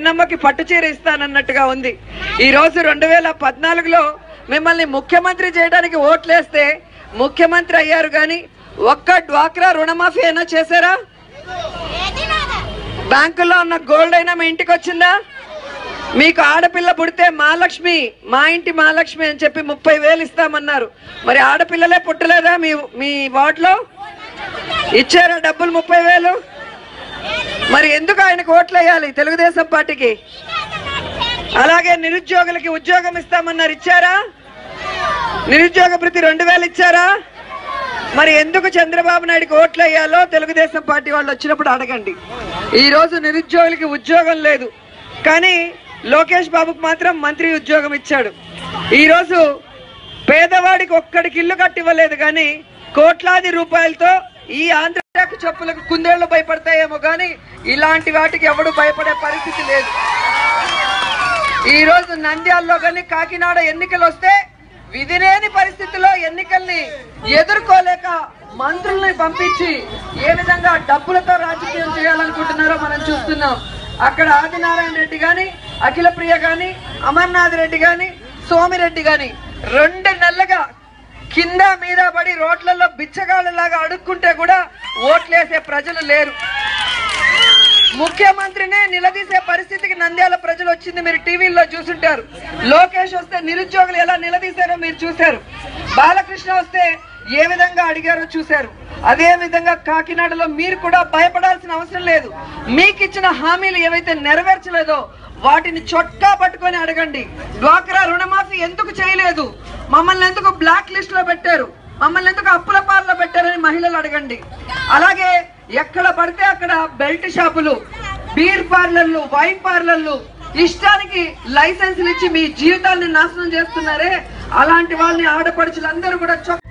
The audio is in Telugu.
చిన్నమ్మకి పట్టు చీర ఇస్తానన్నట్టుగా ఉంది ఈ రోజు రెండు వేల పద్నాలుగులో మిమ్మల్ని ముఖ్యమంత్రి చేయడానికి ఓట్లేస్తే ముఖ్యమంత్రి అయ్యారు కానీ ఒక్క డ్వాక్రా రుణమాఫీ అయినా చేశారా బ్యాంకుల్లో ఉన్న గోల్డ్ అయినా మీ ఇంటికి వచ్చిందా మీకు ఆడపిల్ల పుడితే మహాలక్ష్మి మా ఇంటి మహాలక్ష్మి అని చెప్పి ముప్పై వేలు ఇస్తామన్నారు మరి ఆడపిల్లలే పుట్టలేదా మీ మీ వార్డులో ఇచ్చారా డబ్బులు ముప్పై వేలు మరి ఎందుకు ఆయనకు ఓట్లు వేయాలి తెలుగుదేశం పార్టీకి అలాగే నిరుద్యోగులకి ఉద్యోగం ఇస్తామన్నారు ఇచ్చారా నిరుద్యోగ భృతి రెండు వేలు ఇచ్చారా మరి ఎందుకు చంద్రబాబు నాయుడుకి ఓట్లు వేయాలో తెలుగుదేశం పార్టీ వాళ్ళు వచ్చినప్పుడు అడగండి ఈ రోజు నిరుద్యోగులకి ఉద్యోగం లేదు కానీ లోకేష్ బాబుకు మాత్రం మంత్రి ఉద్యోగం ఇచ్చాడు ఈ రోజు పేదవాడికి ఒక్కడికి ఇల్లు కట్టివ్వలేదు కానీ కోట్లాది రూపాయలతో ఈ ఆంధ్రాకు చెప్పులకు కుందేళ్లు భయపడతాయేమో కానీ ఇలాంటి వాటికి ఎవడు భయపడే పరిస్థితి లేదు ఈ రోజు నంద్యాలలో కానీ కాకినాడ ఎన్నికలు వస్తే విధిలేని పరిస్థితిలో ఎన్నికల్ని ఎదుర్కోలేక మంత్రుల్ని పంపించి ఏ విధంగా డబ్బులతో రాజకీయం చేయాలనుకుంటున్నారో మనం చూస్తున్నాం అక్కడ ఆదినారాయణ రెడ్డి గాని అఖిల ప్రియ గాని అమర్నాథ్ రెడ్డి గాని సోమిరెడ్డి గాని రెండు నెలలుగా కింద మీద పడి రోడ్లలో బిచ్చగాళ్ళలాగా అడుక్కుంటే కూడా ఓట్లేసే ప్రజలు లేరు ముఖ్యమంత్రినే నిలదీసే పరిస్థితికి నంద్యాల ప్రజలు వచ్చింది మీరు టీవీల్లో చూసుంటారు లోకేష్ వస్తే నిరుద్యోగులు ఎలా నిలదీశారో మీరు చూశారు బాలకృష్ణ వస్తే ఏ విధంగా అడిగారో చూశారు అదే విధంగా కాకినాడలో మీరు కూడా భయపడాల్సిన అవసరం లేదు మీకు ఇచ్చిన హామీలు ఏవైతే నెరవేర్చలేదో వాటిని చొక్కా పట్టుకొని అడగండి డ్వాక్రా రుణమాఫీ ఎందుకు చేయలేదు మమ్మల్ని ఎందుకు బ్లాక్ లిస్ట్ లో పెట్టారు మమ్మల్ని ఎందుకు అప్పుల పాలలో పెట్టారని మహిళలు అడగండి అలాగే ఎక్కడ పడితే అక్కడ బెల్ట్ షాపులు బీర్ పార్లర్లు వైన్ పార్లర్లు ఇష్టానికి లైసెన్సులు ఇచ్చి మీ జీవితాన్ని నాశనం చేస్తున్నారే అలాంటి వాళ్ళని ఆడపడుచులందరూ కూడా చొక్క